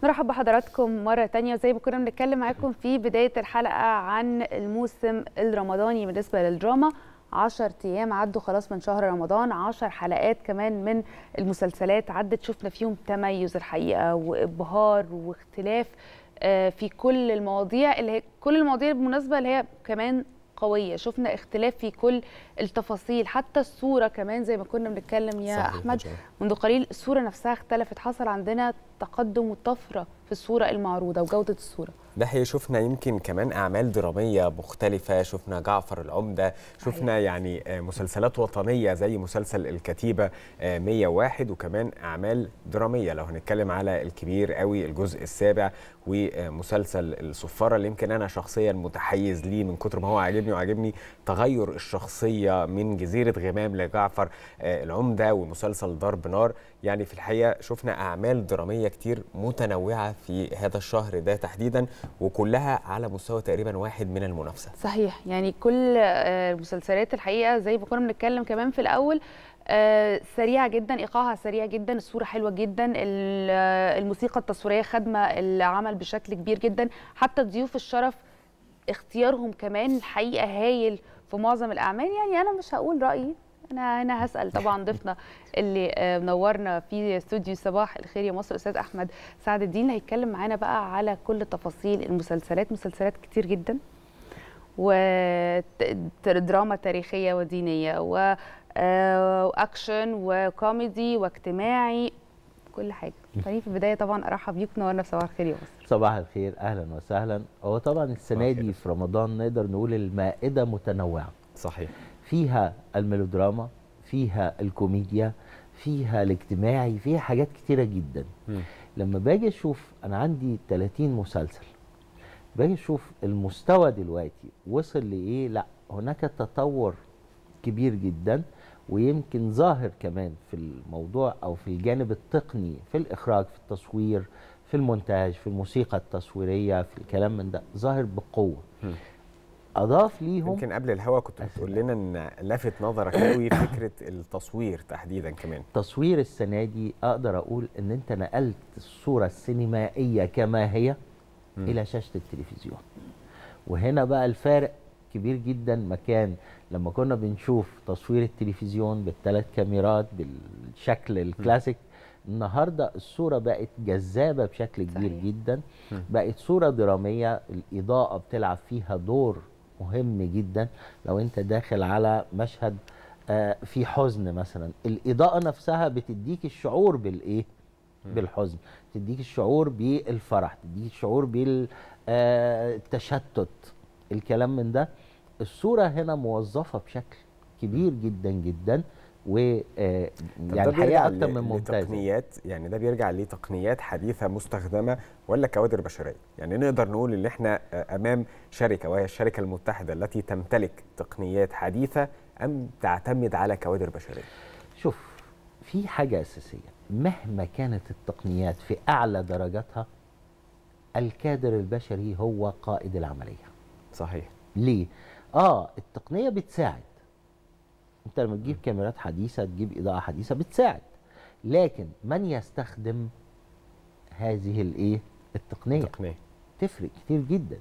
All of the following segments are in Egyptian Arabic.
نرحب بحضراتكم مرة تانية زي ما كنا بنتكلم معاكم في بداية الحلقة عن الموسم الرمضاني بالنسبة للدراما 10 ايام عدوا خلاص من شهر رمضان 10 حلقات كمان من المسلسلات عدت شفنا فيهم تميز الحقيقه وابهار واختلاف في كل المواضيع اللي هي كل المواضيع بالمناسبه اللي هي كمان قويه شفنا اختلاف في كل التفاصيل حتى الصوره كمان زي ما كنا بنتكلم يا صحيح احمد جدا. منذ قليل الصوره نفسها اختلفت حصل عندنا تقدم وطفره في الصوره المعروضه وجوده الصوره ده هي شفنا يمكن كمان اعمال دراميه مختلفه شفنا جعفر العمده شفنا يعني آه، مسلسلات وطنيه زي مسلسل الكتيبه آه، 101 وكمان اعمال دراميه لو هنتكلم على الكبير قوي الجزء السابع ومسلسل الصفاره اللي يمكن انا شخصيا متحيز ليه من كتر ما هو عاجبني وعاجبني تغير الشخصيه من جزيره غمام لجعفر آه، العمده ومسلسل ضرب نار يعني في الحقيقه شفنا اعمال دراميه كتير متنوعه في هذا الشهر ده تحديدا وكلها على مستوى تقريبا واحد من المنافسه صحيح يعني كل آه، المسلسلات الحقيقه زي ما كنا بنتكلم كمان في الاول آه، سريعه جدا ايقاعها سريع جدا الصوره حلوه جدا ال- آه، الموسيقى التصويريه خادمه العمل بشكل كبير جدا حتى ضيوف الشرف اختيارهم كمان الحقيقه هايل في معظم الاعمال يعني انا مش هقول رايي انا هنا هسال طبعا ضيفنا اللي آه، منورنا في استوديو صباح الخير يا مصر استاذ احمد سعد الدين اللي هيتكلم معانا بقى على كل تفاصيل المسلسلات مسلسلات كتير جدا ودراما تاريخيه ودينيه و آه، واكشن وكوميدي واجتماعي كل حاجه خليني في البدايه طبعا ارحب بيك نورنا في صباح الخير يا مصر صباح الخير اهلا وسهلا هو طبعا السنه صباح دي الخير. في رمضان نقدر نقول المائده متنوعه صحيح فيها الميلودراما فيها الكوميديا فيها الاجتماعي فيها حاجات كتيره جدا مم. لما باجي اشوف انا عندي 30 مسلسل باجي اشوف المستوى دلوقتي وصل لايه لا هناك تطور كبير جدا ويمكن ظاهر كمان في الموضوع او في الجانب التقني في الاخراج في التصوير في المونتاج في الموسيقى التصويريه في الكلام من ده ظاهر بقوه مم. اضاف ليهم يمكن قبل الهوا كنت بتقول لنا ان لافت نظرك قوي فكره التصوير تحديدا كمان تصوير السنه دي اقدر اقول ان انت نقلت الصوره السينمائيه كما هي مم. الى شاشه التلفزيون وهنا بقى الفارق كبير جدا مكان لما كنا بنشوف تصوير التلفزيون بالثلاث كاميرات بالشكل الكلاسيك النهارده الصوره بقت جذابه بشكل كبير صحيح. جدا مم. بقت صوره دراميه الاضاءه بتلعب فيها دور مهم جدا لو انت داخل على مشهد آه، في حزن مثلا الاضاءه نفسها بتديك الشعور بالايه بالحزن تديك الشعور بالفرح تديك الشعور بالتشتت الكلام من ده الصوره هنا موظفه بشكل كبير جدا جدا و آه، طب يعني ده بيرجع الحقيقه اكتر ل- من ممتازه لتقنيات يعني ده بيرجع لتقنيات حديثه مستخدمه ولا كوادر بشريه يعني نقدر نقول ان احنا آه، امام شركه وهي الشركه المتحده التي تمتلك تقنيات حديثه ام تعتمد على كوادر بشريه شوف في حاجة أساسية مهما كانت التقنيات في أعلى درجاتها الكادر البشري هو قائد العملية صحيح ليه؟ آه التقنية بتساعد أنت لما تجيب كاميرات حديثة تجيب إضاءة حديثة بتساعد لكن من يستخدم هذه الإيه؟ التقنية تقنيه تفرق كتير جدا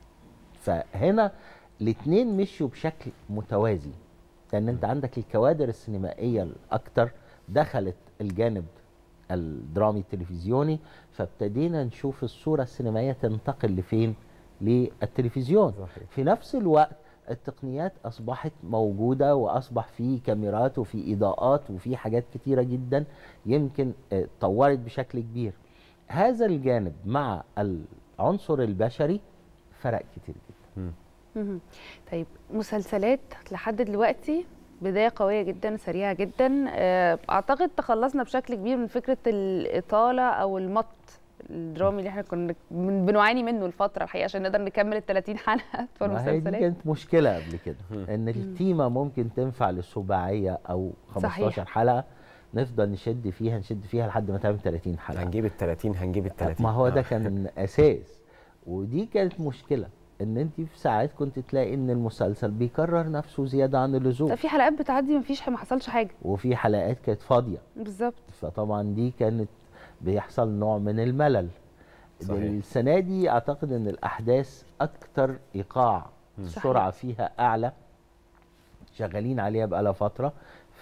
فهنا الاثنين مشوا بشكل متوازي لان انت عندك الكوادر السينمائيه الاكثر دخلت الجانب الدرامي التلفزيوني فابتدينا نشوف الصوره السينمائيه تنتقل لفين للتلفزيون صحيح. في نفس الوقت التقنيات اصبحت موجوده واصبح في كاميرات وفي اضاءات وفي حاجات كتيره جدا يمكن اه، اتطورت بشكل كبير هذا الجانب مع العنصر البشري فرق كتير جدا مهم. طيب مسلسلات لحد دلوقتي بداية قوية جدا سريعة جدا آه، أعتقد تخلصنا بشكل كبير من فكرة الإطالة أو المط الدرامي اللي احنا كنا بن- بنعاني منه الفترة الحقيقة عشان نقدر نكمل ال 30 حلقة في ما هي دي المسلسلات كانت مشكله قبل كده ان التيمه ممكن تنفع للسباعيه او 15 صحيح. حلقه نفضل نشد فيها نشد فيها لحد ما تعمل 30 حلقه هنجيب ال 30 هنجيب ال 30 ما هو ده آه. كان اساس ودي كانت مشكله ان انت في ساعات كنت تلاقي ان المسلسل بيكرر نفسه زياده عن اللزوم في حلقات بتعدي مفيش ما حصلش حاجة وفي حلقات كانت فاضيه بالظبط فطبعا دي كانت بيحصل نوع من الملل صحيح. السنه دي اعتقد ان الاحداث اكتر ايقاع السرعه فيها اعلى شغالين عليها بقالها فتره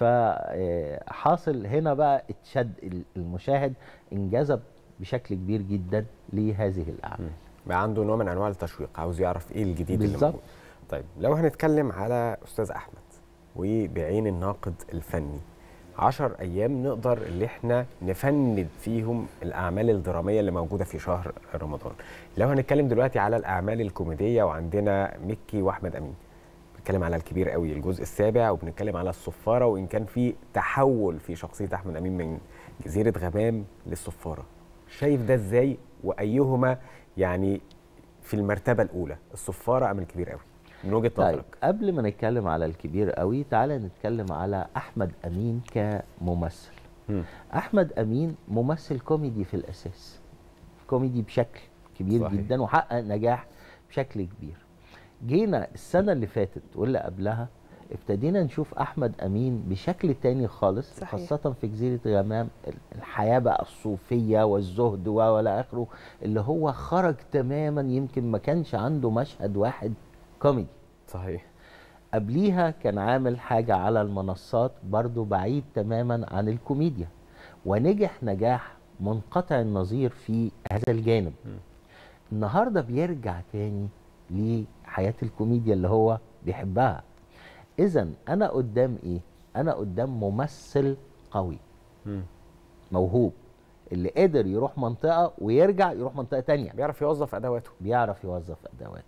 فحاصل هنا بقى اتشد ال- المشاهد انجذب بشكل كبير جدا لهذه الاعمال بقى عنده نوع من انواع التشويق عاوز يعرف ايه الجديد اللي بالظبط. موجود طيب لو هنتكلم على استاذ احمد وبعين الناقد الفني عشر ايام نقدر اللي احنا نفند فيهم الاعمال الدراميه اللي موجوده في شهر رمضان لو هنتكلم دلوقتي على الاعمال الكوميديه وعندنا مكي واحمد امين بنتكلم على الكبير قوي الجزء السابع وبنتكلم على الصفاره وان كان في تحول في شخصيه احمد امين من جزيره غمام للصفاره شايف ده ازاي وايهما يعني في المرتبه الاولى الصفاره ام الكبير قوي من وجهه طيب نظرك قبل ما نتكلم على الكبير قوي تعالى نتكلم على احمد امين كممثل مم. احمد امين ممثل كوميدي في الاساس كوميدي بشكل كبير صحيح. صحيح. جدا وحقق نجاح بشكل كبير جينا السنه اللي فاتت واللي قبلها ابتدينا نشوف احمد امين بشكل تاني خالص صحيح. خاصه في جزيره غمام الحياه بقى الصوفيه والزهد و- والى اخره اللي هو خرج تماما يمكن ما كانش عنده مشهد واحد كوميدي صحيح قبليها كان عامل حاجة على المنصات برضو بعيد تماما عن الكوميديا ونجح نجاح منقطع النظير في هذا الجانب النهاردة بيرجع تاني لحياة الكوميديا اللي هو بيحبها إذا أنا قدام إيه؟ أنا قدام ممثل قوي مم. موهوب اللي قدر يروح منطقة ويرجع يروح منطقة تانية بيعرف يوظف ادواته بيعرف يوظف ادواته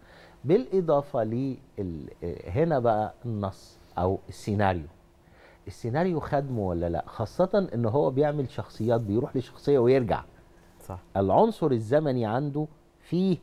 بالاضافه ل هنا بقى النص او السيناريو السيناريو خدمه ولا لا خاصه ان هو بيعمل شخصيات بيروح لشخصيه ويرجع صح العنصر الزمني عنده فيه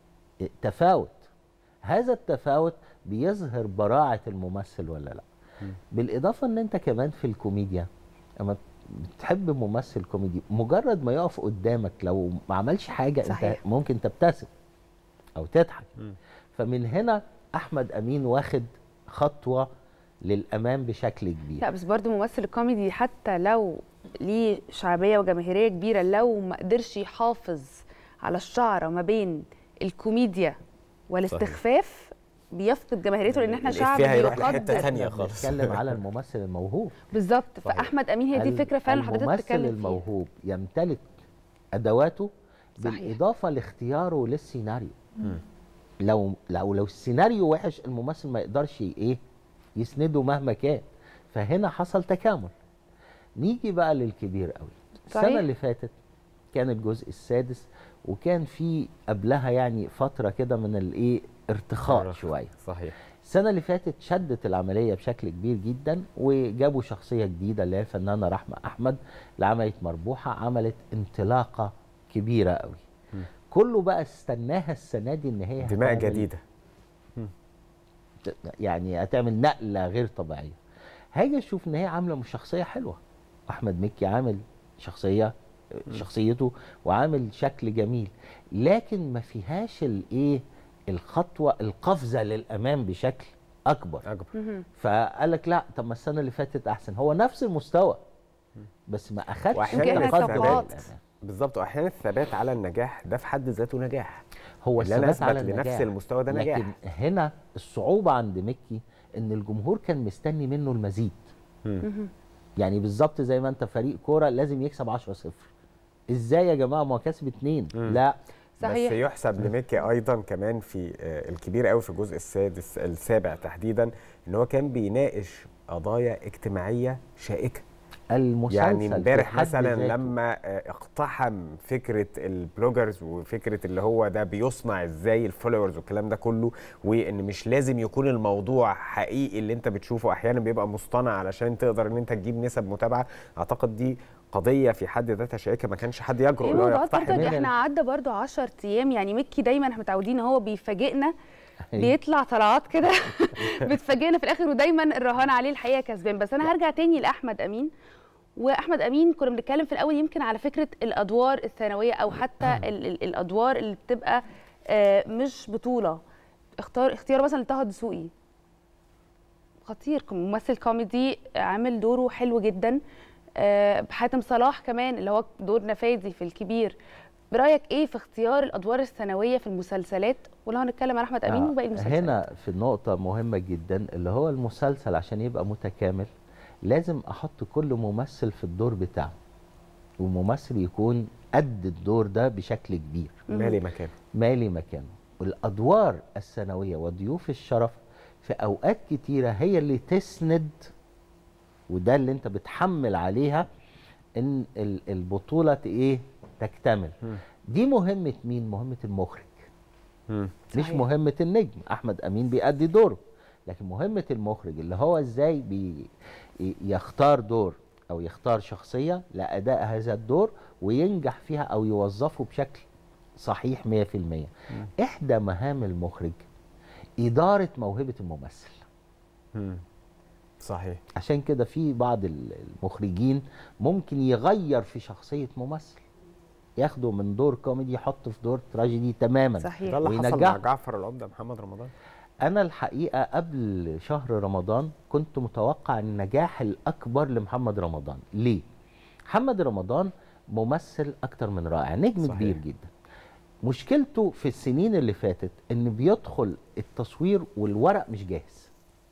تفاوت هذا التفاوت بيظهر براعه الممثل ولا لا بالاضافه ان انت كمان في الكوميديا اما بتحب ممثل كوميدي مجرد ما يقف قدامك لو ما عملش حاجه انت صحيح. ممكن تبتسم او تضحك مم. فمن هنا احمد امين واخد خطوه للامام بشكل كبير لا بس برضو ممثل الكوميدي حتى لو ليه شعبيه وجماهيريه كبيره لو ما قدرش يحافظ على الشعره ما بين الكوميديا والاستخفاف بيفقد جماهيريته لان احنا شعب الإفيه هيروح لحتة بيقدر تانية إحنا خالص. بنتكلم على الممثل الموهوب بالظبط صحيح. فاحمد امين هي دي ال- الفكره فعلا حضرتك الممثل بتتكلم فيها الموهوب يمتلك ادواته صحيح. بالاضافه لاختياره للسيناريو مم. لو لو لو السيناريو وحش الممثل ما يقدرش ايه يسنده مهما كان فهنا حصل تكامل نيجي بقى للكبير قوي السنه صحيح. اللي فاتت كان الجزء السادس وكان في قبلها يعني فتره كده من الايه ارتخاء شويه صحيح السنه اللي فاتت شدت العمليه بشكل كبير جدا وجابوا شخصيه جديده اللي هي الفنانه رحمه احمد اللي عملت مربوحه عملت انطلاقه كبيره قوي مم. كله بقى استناها السنه دي ان هي دماء هتعمل- جديده يعني هتعمل نقله غير طبيعيه هاجي اشوف ان هي عامله مش شخصيه حلوه احمد مكي عامل شخصيه شخصيته وعامل شكل جميل لكن ما فيهاش الايه الخطوه القفزه للامام بشكل اكبر اكبر مهم. فقال لك لا طب ما السنه اللي فاتت احسن هو نفس المستوى بس ما اخدش وأحياناً التقدم الثبات. للأمام. بالظبط واحيانا الثبات على النجاح ده في حد ذاته نجاح هو اللي انا الثبات على اثبت لنفس النجاح. المستوى ده نجاح لكن هنا الصعوبه عند مكي ان الجمهور كان مستني منه المزيد مم. يعني بالظبط زي ما انت فريق كوره لازم يكسب 10 0 ازاي يا جماعه ما هو كسب اتنين مم. لا صحيح. بس يحسب لميكي ايضا كمان في آه، الكبير قوي في الجزء السادس السابع تحديدا ان هو كان بيناقش قضايا اجتماعيه شائكه المسلسل يعني في امبارح حد مثلا ذاته لما آه، اقتحم فكره البلوجرز وفكره اللي هو ده بيصنع ازاي الفولورز والكلام ده كله وان مش لازم يكون الموضوع حقيقي اللي انت بتشوفه احيانا بيبقى مصطنع علشان تقدر ان انت تجيب نسب متابعه اعتقد دي قضيه في حد ذاتها شائكه ما كانش حد يجرؤ ايه ان هو موضوعات يقتحم برضك منها. احنا عدى برضو 10 ايام يعني مكي دايما احنا متعودين ان هو بيفاجئنا بيطلع طلعات كده بتفاجئنا في الاخر ودايما الرهان عليه الحقيقه كسبان بس انا هرجع تاني لاحمد امين واحمد امين كنا بنتكلم في الاول يمكن على فكره الادوار الثانويه او حتى ال ال الادوار اللي بتبقى آه، مش بطوله اختار اختيار مثلا لطه دسوقي خطير ممثل كوميدي عامل دوره حلو جدا آه، حاتم صلاح كمان اللي هو دور نفادي في الكبير برايك ايه في اختيار الادوار الثانويه في المسلسلات ولو هنتكلم عن احمد امين آه، وباقي المسلسلات هنا في نقطة مهمة جدا اللي هو المسلسل عشان يبقى متكامل لازم أحط كل ممثل في الدور بتاعه وممثل يكون قد الدور ده بشكل كبير مالي مكان مالي مكانه الأدوار الثانوية وضيوف الشرف في أوقات كتيرة هي اللي تسند وده اللي أنت بتحمل عليها إن ال- البطولة ت- إيه تكتمل مم. دي مهمة مين؟ مهمة المخرج مم. مش صحيح. مهمة النجم أحمد أمين بيأدي دوره لكن مهمة المخرج اللي هو إزاي بي ي- يختار دور أو يختار شخصية لأداء هذا الدور وينجح فيها أو يوظفه بشكل صحيح 100% إحدى مهام المخرج إدارة موهبة الممثل مم. صحيح عشان كده في بعض ال- المخرجين ممكن يغير في شخصية ممثل ياخده من دور كوميدي يحطه في دور تراجيدي تماما صحيح ده اللي حصل وينجح. مع جعفر العمده محمد رمضان انا الحقيقه قبل شهر رمضان كنت متوقع النجاح الاكبر لمحمد رمضان ليه محمد رمضان ممثل اكتر من رائع نجم صحيح. كبير جدا مشكلته في السنين اللي فاتت ان بيدخل التصوير والورق مش جاهز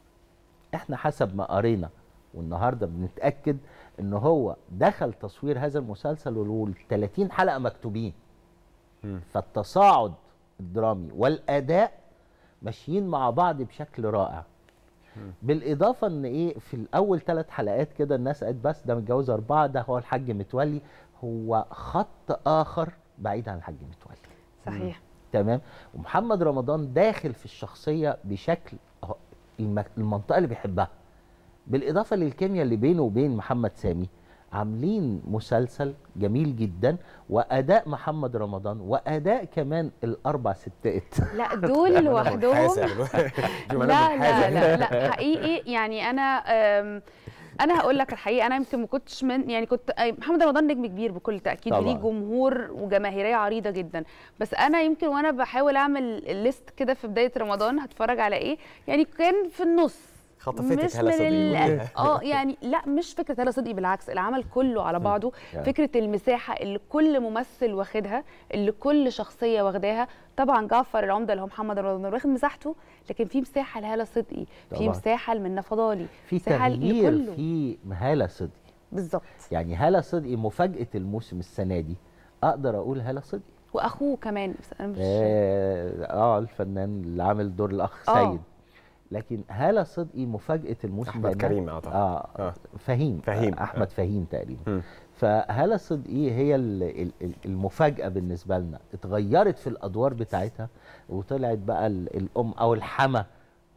احنا حسب ما قرينا والنهارده بنتاكد ان هو دخل تصوير هذا المسلسل وال 30 حلقه مكتوبين مم. فالتصاعد الدرامي والاداء ماشيين مع بعض بشكل رائع بالاضافه ان ايه في الاول ثلاث حلقات كده الناس قالت بس ده متجوز اربعه ده هو الحاج متولي هو خط اخر بعيد عن الحاج متولي صحيح تمام ومحمد رمضان داخل في الشخصيه بشكل أهو المك- المنطقه اللي بيحبها بالاضافه للكيمياء اللي بينه وبين محمد سامي عاملين مسلسل جميل جدا واداء محمد رمضان واداء كمان الاربع ستات لا دول لوحدهم جمال لا لا منحازة. لا لا حقيقي يعني انا أم، انا هقول لك الحقيقه انا يمكن ما كنتش من يعني كنت أي، محمد رمضان نجم كبير بكل تاكيد طبعاً. وليه جمهور وجماهيريه عريضه جدا بس انا يمكن وانا بحاول اعمل الليست كده في بدايه رمضان هتفرج على ايه يعني كان في النص خطفتك مش هالة من صديقي. ال- اه يعني لا مش فكره هلا صدقي بالعكس العمل كله على بعضه يعني. فكره المساحه اللي كل ممثل واخدها اللي كل شخصيه واخداها طبعا جعفر العمده اللي هو محمد رمضان واخد مساحته لكن في مساحه لهاله صدقي في طبعاً. مساحه لمنى فضالي في مساحه تغيير لكله في هاله صدقي بالظبط يعني هاله صدقي مفاجاه الموسم السنه دي اقدر اقول هاله صدقي واخوه كمان بس انا مش اه, آه الفنان اللي عامل دور الاخ آه. سيد لكن هاله صدقي مفاجاه الموسم أحمد لأنها- كريم أعتقد. اه, آه. فهيم فهيم. آه احمد آه. فهيم تقريبا مم. فهاله صدقي هي ال- ال- ال- المفاجاه بالنسبه لنا اتغيرت في الادوار بتاعتها وطلعت بقى ال- الام او الحما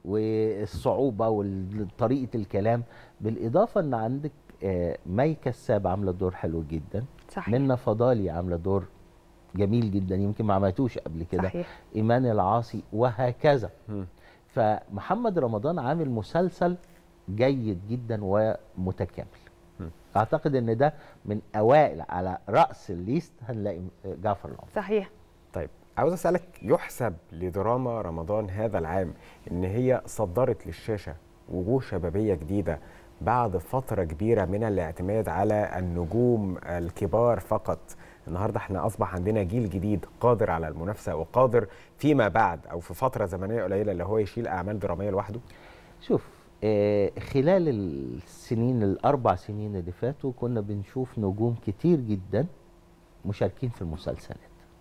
والصعوبه وطريقه الكلام بالاضافه ان عندك آه، مي كساب عامله دور حلو جدا صحيح منى فضالي عامله دور جميل جدا يمكن ما عملتوش قبل كده صحيح ايمان العاصي وهكذا مم. فمحمد رمضان عامل مسلسل جيد جدا ومتكامل مم. اعتقد ان ده من اوائل على راس الليست هنلاقي جعفر العمر صحيح طيب عاوز اسالك يحسب لدراما رمضان هذا العام ان هي صدرت للشاشه وجوه شبابيه جديده بعد فتره كبيره من الاعتماد على النجوم الكبار فقط النهارده احنا اصبح عندنا جيل جديد قادر على المنافسه وقادر فيما بعد او في فتره زمنيه قليله اللي هو يشيل اعمال دراميه لوحده شوف آه خلال السنين الاربع سنين اللي فاتوا كنا بنشوف نجوم كتير جدا مشاركين في المسلسلات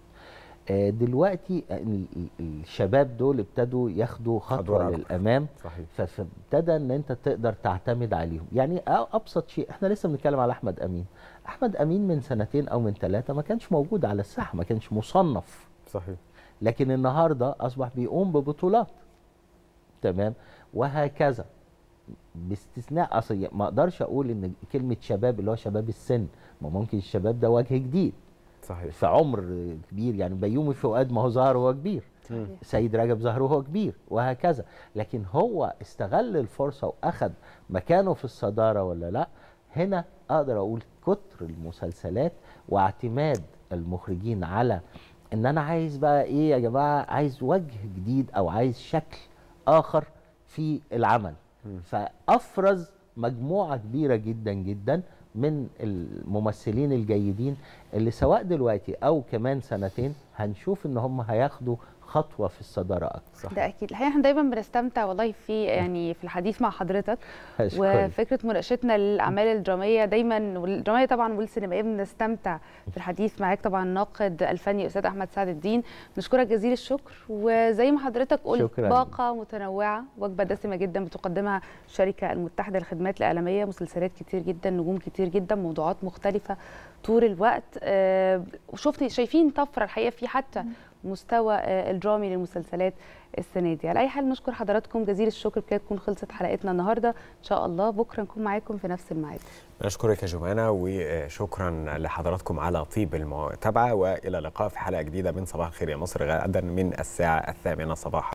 آه دلوقتي ال- ال- الشباب دول ابتدوا ياخدوا أدوار خطوه أكبر. للامام صحيح ف- فابتدى ان انت تقدر تعتمد عليهم يعني أ- ابسط شيء احنا لسه بنتكلم على احمد امين احمد امين من سنتين او من ثلاثه ما كانش موجود على الساحه ما كانش مصنف صحيح لكن النهارده اصبح بيقوم ببطولات تمام وهكذا باستثناء اصل ما اقدرش اقول ان كلمه شباب اللي هو شباب السن ما ممكن الشباب ده وجه جديد صحيح في عمر كبير يعني بيومي فؤاد ما هو ظهر وهو كبير مم. سيد رجب ظهر وهو كبير وهكذا لكن هو استغل الفرصة وأخذ مكانه في الصدارة ولا لا هنا أقدر أقول كتر المسلسلات واعتماد المخرجين على إن أنا عايز بقى إيه يا جماعة عايز وجه جديد أو عايز شكل آخر في العمل مم. فأفرز مجموعة كبيرة جدا جدا من الممثلين الجيدين اللي سواء دلوقتي او كمان سنتين هنشوف ان هم هياخدوا خطوه في الصداره اكتر ده اكيد الحقيقه احنا دايما بنستمتع والله في يعني في الحديث مع حضرتك أشكرك. وفكره مناقشتنا للاعمال الدراميه دايما والدراميه طبعا والسينمائيه بنستمتع في الحديث معاك طبعا الناقد الفني استاذ احمد سعد الدين نشكرك جزيل الشكر وزي ما حضرتك قلت شكراً. باقه متنوعه وجبه دسمه جدا بتقدمها الشركه المتحده للخدمات الاعلاميه مسلسلات كتير جدا نجوم كتير جدا موضوعات مختلفه طول الوقت آه، وشفت شايفين طفره الحقيقه في حتى مستوى آه، الدرامي للمسلسلات السنه دي على اي حال نشكر حضراتكم جزيل الشكر بكده تكون خلصت حلقتنا النهارده ان شاء الله بكره نكون معاكم في نفس الميعاد نشكرك يا جمانة وشكرا لحضراتكم على طيب المتابعة وإلى اللقاء في حلقة جديدة من صباح الخير يا مصر غدا من الساعة الثامنة صباحا